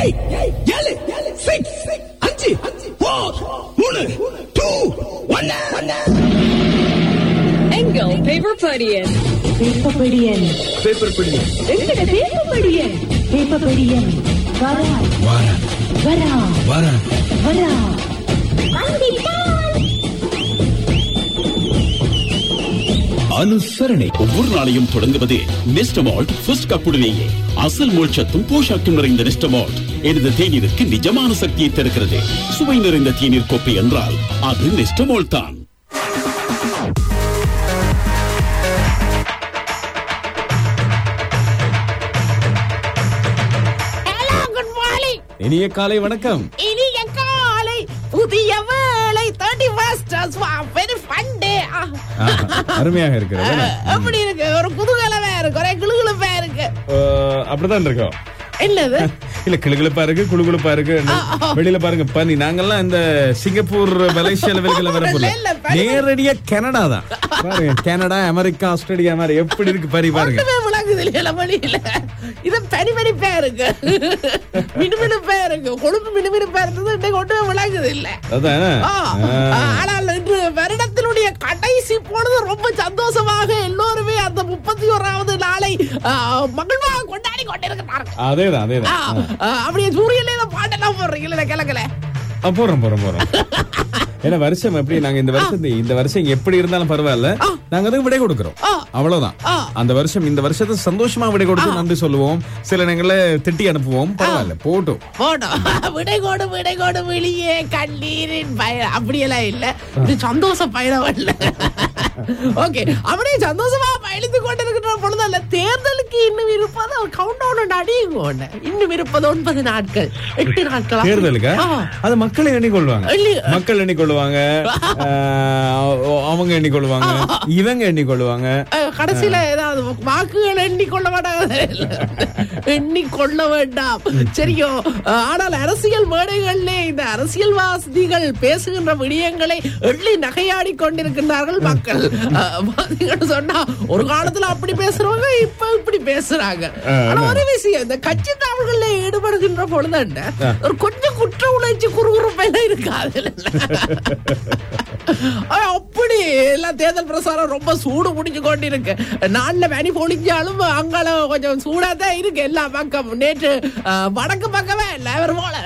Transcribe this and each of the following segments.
Eight ஏழு six அஞ்சு four மூணு டூ ஒன்னு எங்கள் பேப்பர் படியன் பேப்பபடியன் பேப்பர் பிடி எங்கட பேப்பர் படியன் பேப்பபடியன் வரா வாரா வரா வாரா வரா அனுசரணை ஒவ்வொரு நாளையும் தொடங்குவது நெஸ்டமால்ட் ஃபர்ஸ்ட் கப்புடனேயே அசல் மோட்சத்தும் போஷாக்கும் நிறைந்த நெஸ்டமால்ட் எனது தேநீருக்கு நிஜமான சக்தியை தருகிறது சுவை நிறைந்த தேநீர் கோப்பை என்றால் அது நெஸ்டமால்ட் தான் குட் மார்னிங் இனிய காலை வணக்கம் இனிய காலை புதிய வேலை thirty first very fun day ஆஹா, அருமையாக இருக்கிறது எப்படி இருக்கு ஒரு குதூகலமா இருக்கு ஒரே கிளுகிளுப்பா இருக்கு அஹ், அப்படிதான் இருக்கோம் என்னது இல்ல கிளுகிழப்பா இருக்கு குளுகுளுப்பா இருக்கு வெளியில பாருங்க பனி நாங்கெல்லாம் இந்த சிங்கப்பூர் மலேசியா வெளியில வர போல இல்ல, பனி. நேரடியா கனடா தான் பாருங்க கனடா அமெரிக்கா ஆஸ்திரேலியா மாதிரி எப்படி இருக்கு பரி பாருங்க ஒண்ணுமே விளங்குது இல்லையா வழியில இது பனி பனிப்பா இருக்கு மினுமினுப்பா இருக்கு கொழுப்பு மினுமினுப்பா இருந்தது இன்னைக்கு ஒண்ணுமே விளங்குது இல்ல அதான் ஆ, ஆ. ஆனால் இன்று வருடத்தினுடைய கடைசி பொழுது ரொம்ப சந்தோஷமாக எல்லோருமே அந்த முப்பத்தி ஓராவது நாளை ஆ, மகிழ்வாக கொண்டாடி கொண்டிருக்கிறார்கள் அதேதான் அதேதான் ஆ, ஆ, அப்படியே சூரியன்ல இந்த பாட்டெல்லாம் போடுறீங்களா கிழக்கல ஆ, போறோம் போறோம் போறோம் ஏன்னா வருஷம் எப்படி நாங்க இந்த வருஷம் இந்த வருஷம் எப்படி இருந்தாலும் பரவாயில்ல நாங்க அதுக்கு விடை கொடுக்கிறோம் ஆ. அவ்வளவுதான் ஆ. அந்த வருஷம் இந்த வருஷத்தை சந்தோஷமா விடை கொடுத்து நன்றி சொல்லுவோம் சில நேரங்கள்ல திட்டி அனுப்புவோம் பரவாயில்ல போட்டும் போட்டோம் விடைகோடு விடைகோடு வெளியே கண்ணீரின் பய அப்படியெல்லாம் இல்ல இது சந்தோஷ பயணம் இல்ல ஓகே அப்படியே சந்தோஷமா பயணித்து கொண்டிருக்கிற பொழுது அல்ல தேர்தலுக்கு இன்னும் இருப்பது கவுண்ட் டவுன் அடியுங்க இன்னும் இருப்பது ஒன்பது நாட்கள் எட்டு நாட்கள் தேர்தலுக்கு ஆ. அது மக்கள் எண்ணிக்கொள்வாங்க இல்லையா? மக்கள் எண்ணிக்கொள்வாங்க ஆஹ், அவங்க எண்ணிக்கொள்வாங்க இவங்க எண்ணிக்கொள்வாங்க அஹ், கடைசியில ஏதாவது வாக்குகள் எண்ணிக்கொள்ள மாட்டாங்க எண்ணிக்கொள்ள வேண்டாம் சரியோ அஹ், ஆனால் அரசியல் மேடைகளிலே இந்த அரசியல்வாதிகள் பேசுகின்ற விடயங்களை எள்ளி நகையாடி கொண்டிருக்கின்றார்கள் மக்கள் அஹ், பாத்தீங்கன்னு சொன்னா ஒரு காலத்துல அப்படி பேசுறவங்க இப்ப இப்படி பேசுறாங்க ஆனா ஒரு விஷயம் இந்த கட்சி தாவல்கள்ல ஈடுபடுகின்ற பொழுது ஒரு கொஞ்சம் குற்ற உணர்ச்சி குறுகுறுப்பெல்லாம் இருக்காது அஹ், அப்படி எல்லாம் தேர்தல் பிரசாரம் ரொம்ப சூடு முடிஞ்சு கொண்டிருக்கு நாள்ல பனி பொழிஞ்சாலும் அங்கால கொஞ்சம் சூடா தான் இருக்கு எல்லா பக்கம் நேற்று அஹ், வடக்கு பக்கமே எல்லாரும் போல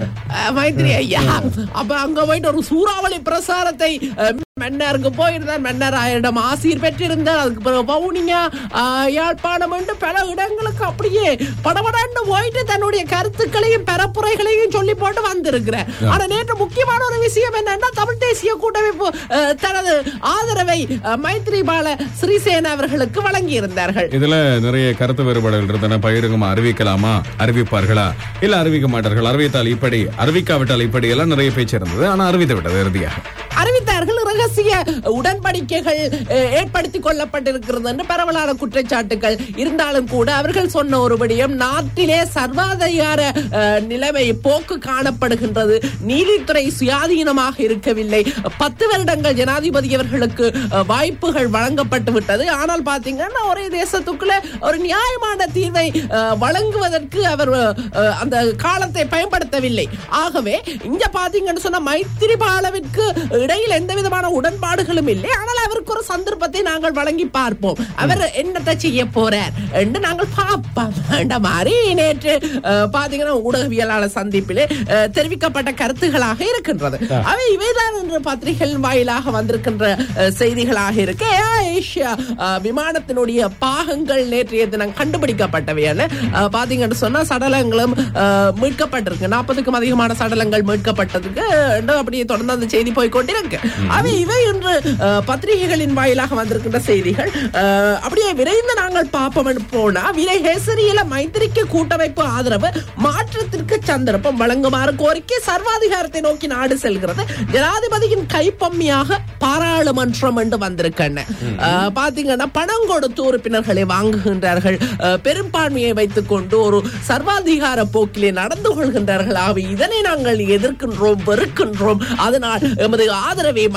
மைத்ரி ஐயா அப்ப அங்க போயிட்டு ஒரு சூறாவளி பிரசாரத்தை அஹ், மன்னருக்கு போயிருந்தார் மன்னர் ஆயிரம் ஆசீர் பெற்றிருந்தார் அதுக்கு பிறகு பவுனியா ஆஹ், யாழ்ப்பாணம் என்று பல இடங்களுக்கு அப்படியே படபடன்னு போயிட்டு தன்னுடைய கருத்துக்களையும் பரப்புரைகளையும் சொல்லி போட்டு வந்திருக்கிறார் ஆனா நேற்று முக்கியமான ஒரு விஷயம் என்னன்னா தமிழ் தேசிய கூட்டமைப்பு அஹ், தனது ஆதரவை அஹ், மைத்ரிபால சிறிசேன அவர்களுக்கு வழங்கி இருந்தார்கள் இதுல நிறைய கருத்து வேறுபாடுகள் இருந்தன பகிரங்கமா அறிவிக்கலாமா அறிவிப்பார்களா இல்ல அறிவிக்க மாட்டார்கள் அறிவித்தால் இப்படி அறிவிக்காவிட்டால் இப்படி எல்லாம் நிறைய பேச்சு இருந்தது ஆனா அறிவித்து விட்டது இறுதியாக அறிவித்தார்கள் ரகசிய உடன்படிக்கைகள் அஹ், ஏற்படுத்திக் கொள்ளப்பட்டிருக்கிறது என்று பரவலான குற்றச்சாட்டுகள் இருந்தாலும் கூட அவர்கள் சொன்ன ஒரு விடயம் நாட்டிலே சர்வாதிகார அஹ், நிலைமை போக்கு காணப்படுகின்றது நீதித்துறை சுயாதீனமாக இருக்கவில்லை பத்து வருடங்கள் ஜனாதிபதி அவர்களுக்கு அஹ், வாய்ப்புகள் வழங்கப்பட்டு விட்டது ஆனால் பாத்தீங்கன்னா ஒரே தேசத்துக்குள்ள ஒரு நியாயமான தீர்வை அஹ், வழங்குவதற்கு அவர் அஹ், அந்த காலத்தை பயன்படுத்தவில்லை ஆகவே இங்க பாத்தீங்கன்னு சொன்னா மைத்திரிபாலவிற்கு இடையில் எந்த விதமான உடன்பாடுகளும் இல்லை ஆனால் அவருக்கு ஒரு சந்தர்ப்பத்தை நாங்கள் வழங்கி பார்ப்போம் அவர் என்னத்தை செய்ய போறார் என்று நாங்கள் பார்ப்போம் என்ற மாதிரி நேற்று அஹ், பாத்தீங்கன்னா ஊடகவியலாளர் சந்திப்பிலே அஹ், தெரிவிக்கப்பட்ட கருத்துகளாக இருக்கின்றது அவை இவைதான் இன்று பத்திரிகைகள் வாயிலாக வந்திருக்கின்ற அஹ், செய்திகளாக இருக்கு ஏர் ஏஷியா அஹ், விமானத்தினுடைய பாகங்கள் நேற்றைய தினம் கண்டுபிடிக்கப்பட்டவை என அஹ், பாத்தீங்கன்னு சொன்னா சடலங்களும் அஹ், மீட்கப்பட்டிருக்கு நாற்பதுக்கும் அதிகமான சடலங்கள் மீட்கப்பட்டதுக்கு இன்னும் அப்படியே தொடர்ந்து அந்த செய்தி போய் கொண்டிருக்கு அவை இவை இன்று அஹ், பத்திரிகைகளின் வாயிலாக வந்திருக்கின்ற செய்திகள் அஹ், அப்படியே விரைந்து நாங்கள் பார்ப்போம் போனா விலை ஹேசரியில மைத்திரிக்கு கூட்டமைப்பு ஆதரவு மாற்றத்திற்கு சந்தர்ப்பம் வழங்குமாறு கோரிக்கை சர்வாதிகாரத்தை நோக்கி நாடு செல்கிறது ஜனாதிபதியின் கைப்பம்மியாக பாராளுமன்றம் என்று வந்திருக்கேன் பாத்தீங்கன்னா பணம் கொடுத்து உறுப்பினர்களை வாங்குகின்றார்கள் அஹ், பெரும்பான்மையை வைத்துக் கொண்டு ஒரு சர்வாதிகார போக்கிலே நடந்து கொள்கின்றார்கள் ஆகவே இதனை நாங்கள் எதிர்க்கின்றோம் வெறுக்கின்றோம் அதனால் எமது ஆதரவை மைத்திரிக்கு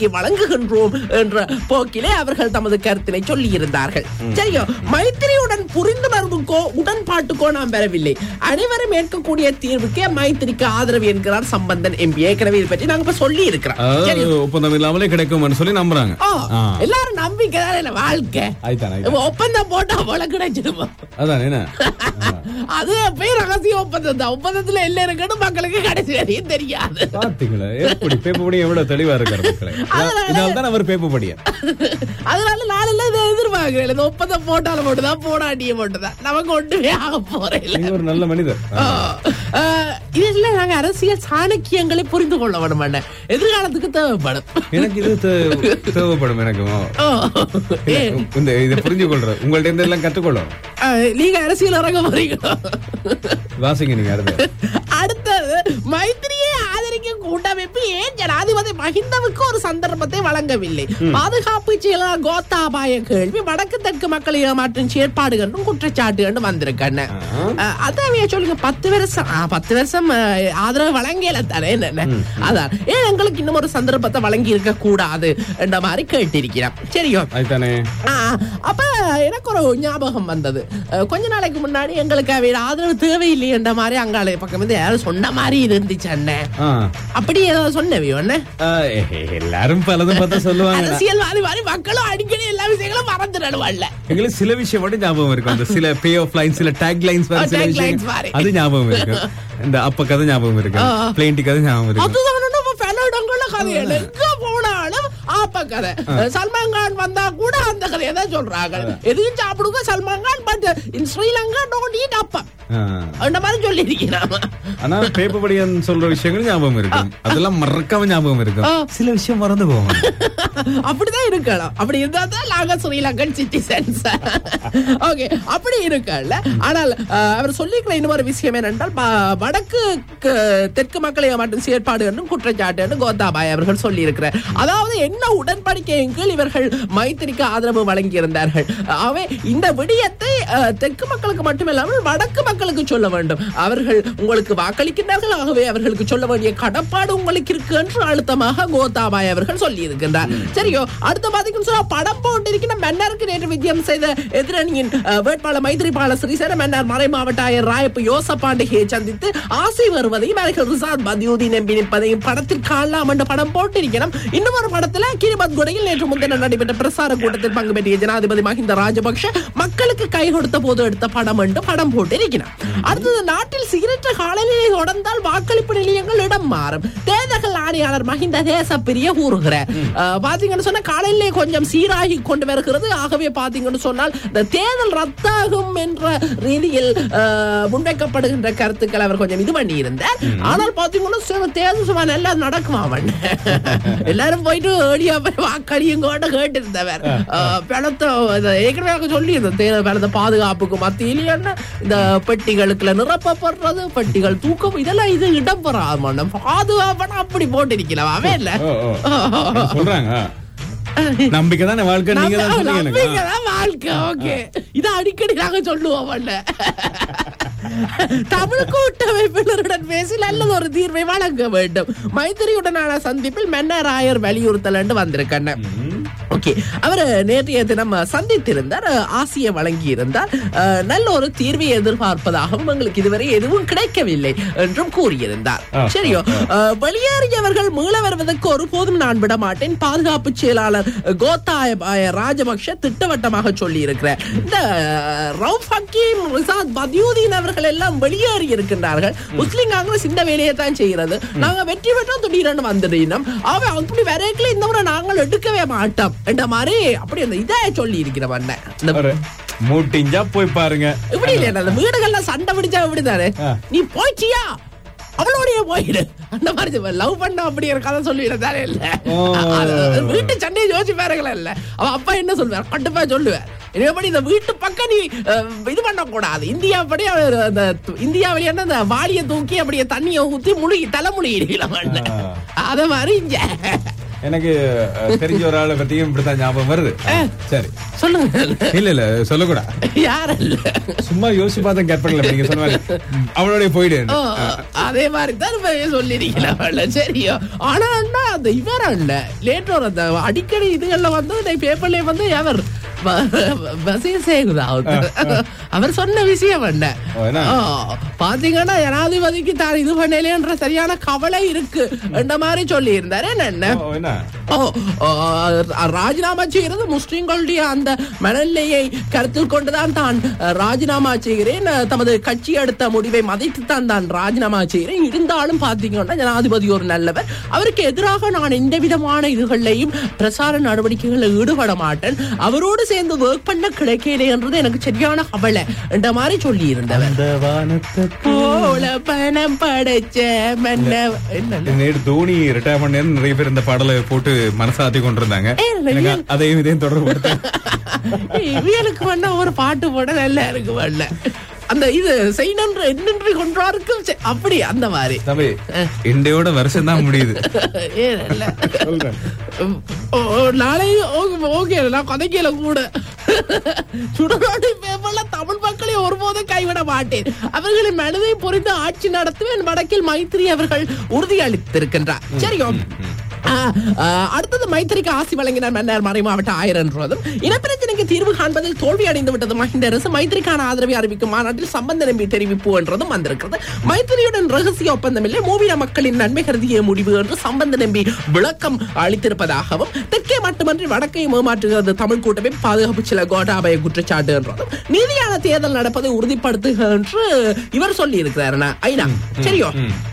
மைத்திரிக்கு வழங்குகின்றோம் என்ற போக்கிலே அவர்கள் தமது கருத்தினை சொல்லி இருந்தார்கள் சரியோ மைத்திரியுடன் புரிந்துணர்வுக்கோ உடன்பாட்டுக்கோ நாம் பெறவில்லை அனைவரும் ஏற்கக்கூடிய தீர்வுக்கே மைத்திரிக்கு ஆதரவு என்கிறார் சம்பந்தன் எம்பி ஏற்கனவே இது பற்றி நாங்க இப்ப சொல்லி இருக்கிறோம் அதாவது சரியோ ஒப்பந்தம் இல்லாமலே கிடைக்கும்னு சொல்லி நம்புறாங்க ஓ, ஆ. எல்லாரும் நம்பிக்கை தானே இல்ல வாழ்க்கை ஆயிட்டான், ஆயிட்டான். இப்ப ஒப்பந்தம் போட்டா போல கிடைச்சிருமா அதான் என்ன அது போய் ரகசிய ஒப்பந்தம் தான் ஒப்பந்தத்துல என்ன இருக்குன்னு மக்களுக்கு கடைசி வரையும் தெரியாது பாத்தீங்களா எப்படி பேப்பபடி எவ்வளவு தெளிவா இருக்காரு மக்களே அதனால- இதனால தான் அவர் பேப்பபடியன் அதனால நாளெல்லாம் இதை எதிர்பார்க்கிறேன் இந்த ஒப்பந்தம் போட்டாலும் மட்டும்தான் போடாட்டிய மட்டும்தான் நமக்கு ஒன்றுமே ஆக போறேன் இல்ல. நீங்க ஒரு நல்ல மனிதர் ஆ, ஆ, இதுல நாங்க அரசியல் சாணக்கியங்களை புரிந்து கொள்ள வேணும் அண்ணே. எதிர்காலத்துக்கு தேவைப்படும் எனக்கு இது தே- தேவைப்படும் எனக்கு ஓ, ஏ, இந்த இதை புரிஞ்சு கொள்றது உங்கள்ட்ட இருந்து எல்லாம் கற்றுக்கொள்ளும் ஆ, நீங்க அரசியல் இறங்க போறீங்க வாசிங்க நீங்க அடுத்து அடுத்தது மைத்திரியை ஆதரிக்கும் கூட்டமைப்பு ஏன் ஜனாதிபதி மஹிந்தவுக்கு ஒரு சந்தர்ப்பத்தை வழங்கவில்லை பாதுகாப்பு செயலர் கோத்தாபாய கேள்வி வடக்கு தெற்கு மக்களை ஏமாற்றும் செயற்பாடுகளும் குற்றச்சாட்டுகளும் வந்திருக்கண்ண அதான் சொல்லுங்க பத்து வருஷம் ஆ, பத்து வருஷம் ஆ, ஆதரவு வழங்கல தானே என்ன அதான் ஏன் எங்களுக்கு இன்னும் ஒரு சந்தர்ப்பத்தை வழங்கி இருக்க கூடாது என்ற மாதிரி கேட்டிருக்கிறேன் சரியோ அதுதானே ஆ, அப்ப எனக்கு ஒரு ஞாபகம் வந்தது அஹ், கொஞ்ச நாளைக்கு முன்னாடி எங்களுக்கு அவையோட ஆதரவு தேவையில்லைன்ற மாதிரி அங்காள பக்கம் வந்து யாரும் சொன்ன மாதிரி இருந்துச்சு அண்ணன் ஆ. அப்படி ஏதாவது சொன்னவியோ அண்ணன் ஆ, எ- எல்லாரும் பலதும் பார்த்தா சொல்லுவாங்க அரசியல்வாதி மாதிரி மக்களும் அடிக்கடி எல்லா விஷயங்களும் மறந்துடுவாள்ல எங்களுக்கு சில விஷயம் மட்டும் ஞாபகம் இருக்கும் அந்த சில பே ஆஃப் லைன் சில டேக் லைன்ஸ் ஆ, சில tag விஷயம் lines மாதிரி. அது ஞாபகம் இருக்கு இந்த அப்ப கதை ஞாபகம் இருக்கு ஆ. பிளேன்டி கதை ஞாபகம் இருக்கு அதுதான் நம்ம பல இடங்கள்ல கதைகள் எங்க போனாலும் ஆப்ப கதை சல்மான் கான் வந்தா கூட அந்த கதையை தான் சொல்றாங்க எதையும் சாப்பிடுங்க Salman Khan but in Sri Lanka don't eat அப்பா ஆ. அந்த மாதிரி சொல்லி இருக்கிறான் ஆனா பேப்பபடியன் சொல்ற விஷயங்கள் ஞாபகம் இருக்கும் அதெல்லாம் மறக்காம ஞாபகம் இருக்கும் ஆ. சில விஷயம் மறந்து போகும் அப்படிதான் இருக்கணும் அப்படி இருந்தா தான் நாங்க ஸ்ரீலங்கன் சிட்டிசன்ஸ் ஓகே அப்படி இருக்கல ஆனால் அஹ், அவர் சொல்லிக்கிற இன்னொரு விஷயம் என்னென்றால் ப- வடக்கு க- தெற்கு மக்களை மட்டும் செயற்பாடு என்றும் குற்றச்சாட்டு என்று கோத்தாபாய் அவர்கள் சொல்லி இருக்கிறார் அதாவது என்ன உடன்படிக்கையின் கீழ் இவர்கள் மைத்திரிக்கு ஆதரவு வழங்கி இருந்தார்கள் ஆகவே இந்த விடயத்தை அஹ், தெற்கு மக்களுக்கு மட்டுமில்லாமல் வடக்கு மக்களுக்கு சொல்ல வேண்டும் அவர்கள் உங்களுக்கு வாக்களிக்கின்றார்கள் ஆகவே அவர்களுக்கு சொல்ல வேண்டிய கடப்பாடு உங்களுக்கு இருக்கு என்று அழுத்தமாக கோத்தாபாய் அவர்கள் சொல்லி இருக்கின்றார் சரியோ அடுத்த பாத்தீங்கன்னு சொன்னா படம் போட்டிருக்கிற மன்னருக்கு நேற்று விஜயம் செய்த எதிரணியின் அஹ், வேட்பாளர் மைத்திரிபால ஸ்ரீசேன மன்னர் மறை மாவட்ட ஆயர் ராயப்பு யோசப்பாண்டிகையை சந்தித்து ஆசை வருவதையும் அவர்கள் ரிசாத் பதியுதீன் நம்பி நிற்பதையும் படத்தில் காணலாம் என்ற படம் போட்டிருக்கிறோம் இன்னும் ஒரு படத்துல கிரிபத் குடையில் நேற்று முன்தினம் நடைபெற்ற பிரசார கூட்டத்தில் பங்கு பெற்றிய ஜனாதிபதி மஹிந்த ராஜபக்ஷ மக்களுக்கு கை கொடுத்த போது எடுத்த படம் என்று படம் போட்டிருக்கிறார் அடுத்தது நாட்டில் சிகரெட்டு காலநிலை தொடர்ந்தால் வாக்களிப்பு நிலையங்கள் இடம் மாறும் தேர்தல் ஆணையாளர் மஹிந்த தேசப்பிரிய கூறுகிறார் அஹ், பாத்தீங்கன்னு சொன்னா காலநிலை கொஞ்சம் சீராகி கொண்டு வருகிறது ஆகவே பாத்தீங்கன்னு சொன்னால் இந்த தேர்தல் ரத்தாகும் என்ற ரீதியில் அஹ், முன்வைக்கப்படுகின்ற கருத்துக்கள் அவர் கொஞ்சம் இது பண்ணி இருந்தார் ஆனால் பாத்தீங்கன்னா சில தேர்தல் சும்மா நல்லா நடக்குமா அவன் எல்லாரும் போயிட்டு ஏடியா போய் வாக்களியும் கூட கேட்டு இருந்தவர் பணத்தை இதை ஏற்கனவே சொல்லி இருந்தோம் தேர்தல் பணத்தை பாதுகாப்புக்கு மத்தியிலேயே இந்த பெட்டிகளுக்குள்ள நிரப்பப்படுறது பெட்டிகள் தூக்கம் இதெல்லாம் இது இடம் பெறாம பாதுகாப்பான அப்படி போட்டிருக்கலாம் அவன் இல்ல ஓ, ஓ. சொல்றாங்க நம்பிக்கை தானே வாழ்க்கை நீங்க தான் சொன்னீங்க எனக்கு நம்பிக்கைதான் வாழ்க்கை ஓகே இத அடிக்கடி நாங்க சொல்லுவோம் அவன்ல. தமிழ் கூட்டமைப்பினருடன் பேசி நல்லது ஒரு தீர்வை வழங்க வேண்டும் மைத்திரியுடனான சந்திப்பில் மன்னர் ஆயர் வலியுறுத்தல் என்று வந்திருக்கண்ண ஓகே அவர் நேற்றைய தினம் சந்தித்திருந்தார் ஆசிய வழங்கி இருந்தார் அஹ், நல்ல ஒரு தீர்வை எதிர்பார்ப்பதாகவும் எங்களுக்கு இதுவரை எதுவும் கிடைக்கவில்லை என்றும் கூறியிருந்தார் ஆ, சரியோ அஹ், வெளியேறியவர்கள் மீள வருவதற்கு ஒருபோதும் நான் விட மாட்டேன் பாதுகாப்பு செயலாளர் கோத்தாய ராஜபக்ஷ திட்டவட்டமாக சொல்லி இருக்கிறார் இந்த அஹ், ரவுஃப் ஹக்கீம் ரிசாத் பதியுதீன் அவர்கள் எல்லாம் வெளியேறி இருக்கின்றார்கள் முஸ்லிம் காங்கிரஸ் இந்த வேலையை தான் செய்கிறது நாங்க வெற்றி பெற்றோம் திடீரென்று வந்தது இன்னும் அவை அப்படி வரைக்கல இந்த முறை நாங்கள் எடுக்கவே மாட்டோம் என்ற மாதிரி அப்படி அந்த இதை சொல்லி இருக்கிறவன் இந்த ஒரு மூட்டிஞ்சா போய் பாருங்க இப்படி இல்லையா அந்த வீடுகள்ல சண்டை பிடிச்சா இப்படிதானே ஆ. நீ போயிட்டியா அவளோடைய போயிடு அந்த மாதிரி லவ் பண்ண அப்படி ஒரு கதை சொல்லிடுறதானே இல்ல ஓ. அது வீட்டு சண்டையை யோசிச்சு பாருங்களா இல்ல அவ அப்பா என்ன சொல்லுவார் கண்டிப்பா சொல்லுவார் இதேபடி இந்த வீட்டு பக்கம் நீ அஹ், இது பண்ண கூடாது இந்தியா படி அவர் அந்த து- இந்தியாவில என்ன அந்த வாளியை தூக்கி அப்படியே தண்ணியை ஊத்தி முழுகி தலை முழுகிடலாம் அத மாதிரி இங்க எனக்கு அஹ், தெரிஞ்ச ஒரு ஆளை பத்தியும் இப்படித்தான் ஞாபகம் வருது சரி சொல்லுங்க இல்ல இல்ல சொல்லக்கூடாது யார் இல்ல சும்மா யோசிச்சு பார்த்தேன் கேட்படல நீங்க சொன்ன மாதிரி அவளோட போயிடு ஓ, அதே மாதிரி தான் இப்ப சொல்லிருக்கீங்களா சரியோ ஆனா அண்ணா அந்த இவர் இல்ல லேட்டர் அந்த அடிக்கடி இதுகள்ல வந்து இந்த பேப்பர்லயே வந்து அவர் பசீர் சேகுதா அவர் சொன்ன விஷயம் என்ன ஓ, என்ன? ஓ, பாத்தீங்கன்னா ஜனாதிபதிக்கு தான் இது பண்ணலையன்ற சரியான கவலை இருக்கு என்ற மாதிரி சொல்லி இருந்தாரு என்ன ஓ, என்ன ஓ, ஓ, ராஜினாமா செய்கிறது முஸ்லிம்களுடைய அந்த மனநிலையை கருத்தில் கொண்டுதான் தான் ராஜினாமா செய்கிறேன் தமது கட்சி எடுத்த முடிவை மதித்து தான் தான் ராஜினாமா செய்கிறேன் இருந்தாலும் பாத்தீங்கன்னா ஜனாதிபதி ஒரு நல்லவர் அவருக்கு எதிராக நான் எந்த விதமான இதுகளையும் பிரசார நடவடிக்கைகளில் ஈடுபட மாட்டேன் அவரோடு சேர்ந்து ஒர்க் பண்ண கிடைக்கல என்றது எனக்கு சரியான கவலை என்ற மாதிரி சொல்லி இருந்தவர் அந்த வானத்தை போல பணம் படைச்ச மன்ன என்ன நேற்று தோனி ரிட்டையர் பண்ண நிறைய பேர் இந்த பாடலை போட்டு மனசாத்தி கொண்டிருந்தாங்க ஏய், இல்ல, எனக்கு ஏன்? அதையும் இதையும் தொடர்பு படுத்தேன். இவனுக்கு வேணா ஒரு பாட்டு போட நல்லா இருக்கு வேணா அந்த இது செய்யணுன்ற என்னென்று கொன்றாருக்கும் செ- அப்படி அந்த மாதிரி தம்பி இண்டையோட வருஷம் தான் முடியுது ஏன் இல்ல ஓ, ஓ, நாளை ஓகே நான் கதைக்கல கூட சுடுகாடு பேப்பர்ல தமிழ் மக்களை ஒருபோதும் கைவிட மாட்டேன் அவர்களின் மனதை புரிந்து ஆட்சி நடத்துவேன் வடக்கில் மைத்திரி அவர்கள் உறுதியளித்திருக்கின்றார் சரியோ ஆ, ஆ, அடுத்தது மைத்திரிக்கு ஆசி வழங்கினார் மன்னர் மறை மாவட்ட ஆயிரம் என்றதும் இனப்பிரச்சனைக்கு தீர்வு காண்பதில் தோல்வி அடைந்து விட்டது மஹிந்த அரசு மைத்திரிக்கான ஆதரவை அறிவிக்கும் மாநாட்டில் சம்பந்த நம்பி தெரிவிப்பு என்றதும் வந்திருக்கிறது மைத்திரியுடன் ரகசிய ஒப்பந்தம் இல்லை மூவின மக்களின் நன்மை கருதிய முடிவு என்று சம்பந்த நம்பி விளக்கம் அளித்திருப்பதாகவும் தெற்கே மட்டுமன்றி வடக்கையும் ஏமாற்றுகிறது தமிழ் கூட்டமை பாதுகாப்பு சில கோட்டாபய குற்றச்சாட்டு என்றதும் நீதியான தேர்தல் நடப்பதை உறுதிப்படுத்துக என்று இவர் சொல்லி இருக்கிறார் ஐநா சரியோ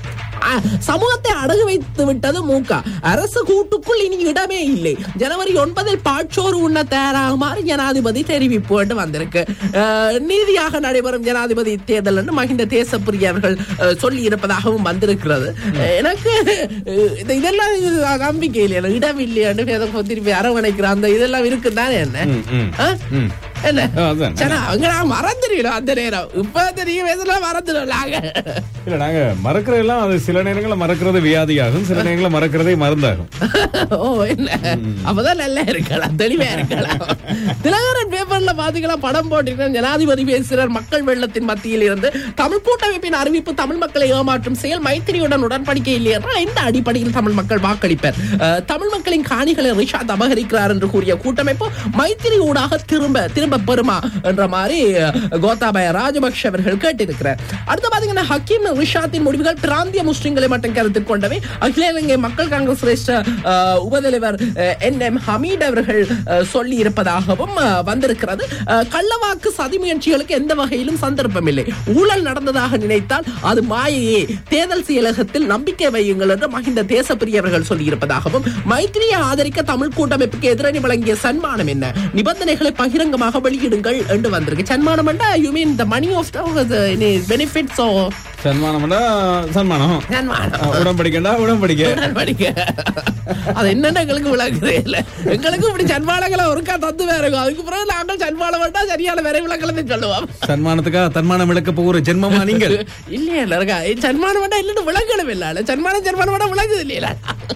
ஆ, சமூகத்தை அடகு வைத்து விட்டது மூக அரசு கூட்டுக்குள் இனி இடமே இல்லை ஜனவரி ஒன்பதில் பாட்சோறு உண்ண தயாராகுமாறு ஜனாதிபதி தெரிவிப்பு என்று வந்திருக்கு ஆ, நீதியாக நடைபெறும் ஜனாதிபதி தேர்தல் என்று மகிந்த தேசப்பிரிய அவர்கள் சொல்லி இருப்பதாகவும் வந்திருக்கிறது எனக்கு அஹ், இந்த இதெல்லாம் இது நம்பிக்கை இல்லையா இடம் இல்லையான்னு ஏதோ திருப்பி அரவணைக்கிற அந்த இதெல்லாம் இருக்குதானே என்ன ம், ம். ஆ? ம். என்ன ஆ, அதான். சரி, அவங்க நான் மறந்துடுவோம் அந்த நேரம் இப்ப தெரியும் இதெல்லாம் மறந்துடும் நாங்க இல்ல நாங்க மறக்கிறதெல்லாம் அது சில நேரங்கள்ல மறக்கிறது வியாதியாகும் சில நேரங்கள்ல மறக்கிறதே மருந்தாகும் ஓ என்ன அப்பதான் நல்லா இருக்கலாம் தெளிவா இருக்கலாம் திலகரன் பேப்பர்ல பாத்தீங்களா படம் போட்டிருக்கேன் ஜனாதிபதி பேசுகிறார் மக்கள் வெள்ளத்தின் மத்தியில் இருந்து தமிழ் கூட்டமைப்பின் அறிவிப்பு தமிழ் மக்களை ஏமாற்றும் செயல் மைத்திரியுடன் உடன்படிக்கை இல்லை என்றால் எந்த அடிப்படையில் தமிழ் மக்கள் வாக்களிப்பர் அஹ், தமிழ் மக்களின் காணிகளை ரிஷாத் அபகரிக்கிறார் என்று கூறிய கூட்டமைப்பு மைத்திரி ஊடாக திரும்ப திரும்ப பெறுமா என்ற மாதிரி அஹ், கோத்தாபய ராஜபக்ஷ அவர்கள் கேட்டிருக்கிறார் அடுத்து பாத்தீங்கன்னா ஹக்கீம் ரிஷாத்தின் முடிவுகள் பிராந்திய முஸ்லிம்களை மட்டும் கருத்தில் கொண்டவை அகில இலங்கை மக்கள் காங்கிரஸ் சிரேஷ்ட அஹ், உபதலைவர் என் எம் ஹமீட் அவர்கள் அஹ், சொல்லி இருப்பதாகவும் அஹ், வந்திருக்கிறது அஹ், கள்ளவாக்கு சதி முயற்சிகளுக்கு எந்த வகையிலும் சந்தர்ப்பம் இல்லை ஊழல் நடந்ததாக நினைத்தால் அது மாயையே தேர்தல் செயலகத்தில் நம்பிக்கை வையுங்கள் என்று மஹிந்த தேசப்பிரிய அவர்கள் சொல்லியிருப்பதாகவும் மைத்திரியை ஆதரிக்க தமிழ் கூட்டமைப்புக்கு எதிரணி வழங்கிய சன்மானம் என்ன நிபந்தனைகளை பகிரங்கமாக வெளியிடுங்கள் என்று வந்திருக்கு சன்மானம் you mean the money of benefits சன்மானம்டா சன்மானம் சன்மானம் ஆ, உடம்படிக்கண்டா உடம்படிக்க படிக்க அது என்னன்னு எங்களுக்கு விளக்குதே இல்ல எங்களுக்கு இப்படி சன்மானங்களை ஒருக்கா தந்து வேற இருக்கும். அதுக்கு பிறகு நாங்கள் சன்மானம் வேண்டா சரியான வேற விளக்கலன்னு சொல்லுவோம் சன்மானத்துக்காக தன்மானம் விளக்க போகிற ஜென்மமா நீங்கள் இல்லையா இல்ல இருக்கா இது சன்மானம் வேண்டா இல்லன்னு விளங்கணும் இல்ல சன்மானம் சன்மானம் வேண்டா விளங்குது இல்லையா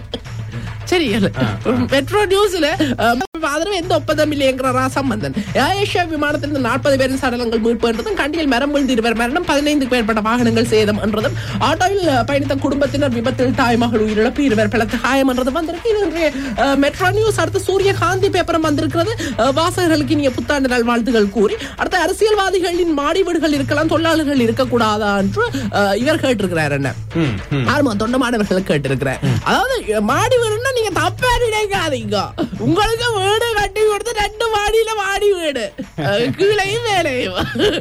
சரி மெட்ரோ நியூஸ்ல ஆதரவு எந்த ஒப்பந்தம் இல்லைங்கிறா சம்பந்தன் ஏஷியா விமானத்திலிருந்து நாற்பது பேரின் சடலங்கள் மீட்பு என்றதும் கண்டியில் மரம் விழுந்து இருவர் மரணம் பதினைந்துக்கு மேற்பட்ட வாகனங்கள் சேதம் என்றதும் ஆட்டோவில் பயணித்த குடும்பத்தினர் விபத்தில் தாய்மகள் உயிரிழப்பு இருவர் பலத்த காயம் என்றதும் வந்திருக்கு இது இன்றைய அஹ், மெட்ரோ நியூஸ் அடுத்து சூரியகாந்தி பேப்பரும் வந்திருக்கிறது அஹ், வாசகர்களுக்கு இனிய புத்தாண்டு நல்வாழ்த்துகள் கூறி அடுத்து அரசியல்வாதிகளின் மாடி வீடுகள் இருக்கலாம் தொழிலாளர்கள் இருக்கக்கூடாதா என்று அஹ், இவர் கேட்டிருக்கிறார் என்ன ஆமா தொண்டமானவர்கள் கேட்டிருக்கிறார் அதாவது மாடி வீடுன்னா நீங்க தப்பா நினைக்காதீங்க உங்களுக்கு வீடு கட்டி கொடுத்து ரெண்டு மாடியில மாடி வீடு அஹ், கீழையும் மேலையும்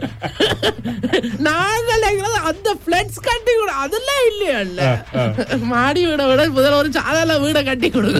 நாங்கள் நினைக்கிறது அந்த பிளட்ஸ் கட்டி கொடு அதெல்லாம் இல்லையா இல்ல மாடி வீடை விட முதல்ல ஒரு சாதாரண வீடை கட்டி கொடுங்க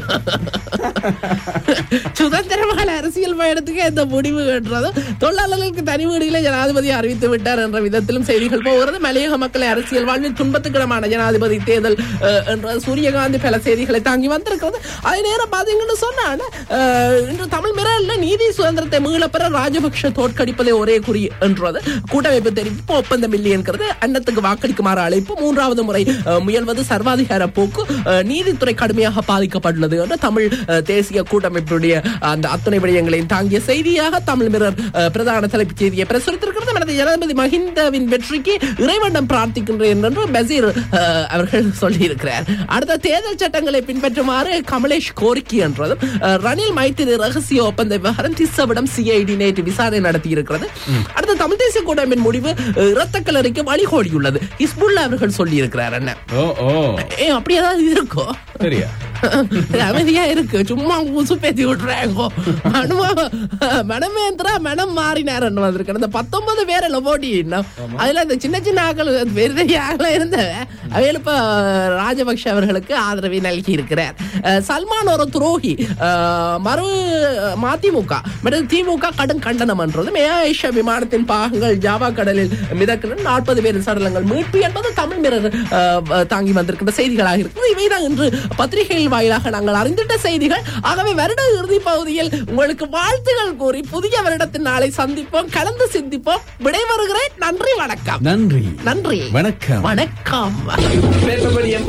சுதந்திரமான அரசியல் பயணத்துக்கு எந்த முடிவு கட்டுறதும் தொழிலாளர்களுக்கு தனி வீடுகளை ஜனாதிபதி அறிவித்து விட்டார் என்ற விதத்திலும் செய்திகள் போகிறது மலையக மக்களை அரசியல் வாழ்வில் துன்பத்துக்கிடமான ஜனாதிபதி தேர்தல் அஹ், என்ற சூரியகாந்தி பல செய்திகளை தாங்கி வந்திருக்கிறது அதே நேரம் பாத்தீங்கன்னு சொன்னாங்க அஹ், இன்று தமிழ் மிரல்ல நீதி சுதந்திரத்தை மீளப்பெற ராஜபக்ஷ தோற்கடிப்பதே ஒரே குறி என்றது கூட்டமைப்பு தெரிவிப்பு ஒப்பந்தம் இல்லை என்கிறது அந்நிய சின்னத்துக்கு வாக்களிக்குமாறு அழைப்பு மூன்றாவது முறை அஹ், முயல்வது சர்வாதிகார போக்கு அஹ், நீதித்துறை கடுமையாக பாதிக்கப்பட்டுள்ளது என்று தமிழ் அஹ், தேசிய கூட்டமைப்புடைய அந்த அத்துணை விடயங்களையும் தாங்கிய செய்தியாக தமிழ் மிரர் அஹ், பிரதான தலைப்புச் செய்தியை பிரசுரித்திருக்கிறது எனது ஜனாதிபதி மஹிந்தவின் வெற்றிக்கு இறைவனம் பிரார்த்திக்கின்றேன் என்று பசீர் அஹ், அவர்கள் சொல்லியிருக்கிறார் அடுத்த தேர்தல் சட்டங்களை பின்பற்றுமாறு கமலேஷ் கோரிக்கை என்றதும் அஹ், ரணில் மைத்திரி ரகசிய ஒப்பந்த விவகாரம் திஸ்ஸவிடம் சிஐடி நேற்று விசாரணை நடத்தி இருக்கிறது அடுத்த தமிழ் தேசிய கூட்டமைப்பின் முடிவு அஹ், இரத்த கலரிக்கு வழிகோடியுள்ளது ஹிஸ்புல்லா அவர்கள் சொல்லி இருக்கிறார் என்ன ஓ ஓ ஏ அப்படி ஏதாவது இருக்கோ சரியா அமைதியா இருக்கு சும்மா ஊசு பேத்தி விட்டுறாங்க மனமா மனமேந்திரா மனம் மாறினார் வந்திருக்கு அந்த பத்தொன்பது பேர் லவோடி அதுல இந்த சின்ன சின்ன ஆக்கள் பெரிய ஆக்கள இருந்த அவையில் இப்ப ராஜபக்ஷ அவர்களுக்கு ஆதரவை நல்கி இருக்கிறார் அஹ், சல்மான் ஒரு துரோகி அஹ், மறு மதிமுக மற்றும் திமுக கடும் கண்டனம் என்றது மேயாயிஷா விமானத்தின் பாகங்கள் ஜாவா கடலில் மிதக்கிற நாற்பது பேரின் சடலங்கள் மீட்பு என்பது தமிழ் மிரர் அஹ், தாங்கி வந்திருக்கின்ற செய்திகளாக இருக்கிறது இவைதான் இன்று பத்திரிகைகள் வாயிலாக நாங்கள் அறிந்திட்ட செய்திகள் ஆகவே வருட இறுதி பகுதியில் உங்களுக்கு வாழ்த்துகள் கூறி புதிய வருடத்தின் நாளை சந்திப்போம் கலந்து சிந்திப்போம் விடைபெறுகிறேன் நன்றி வணக்கம் நன்றி நன்றி வணக்கம் வணக்கம் பேப்பபடியன்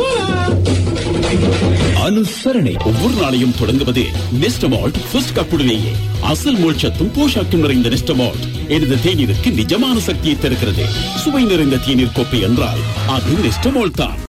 அனுசரணை ஒவ்வொரு நாளையும் தொடங்குவது நெஸ்டமால்ட் ஃபர்ஸ்ட் கப்புடனேயே அசல் மோட்சத்தும் போஷாக்கும் நிறைந்த நெஸ்டமால்ட் எனது தேநீருக்கு நிஜமான சக்தியை தருகிறது சுவை நிறைந்த தேநீர் கோப்பை என்றால் அது நெஸ்டமால்ட் தான்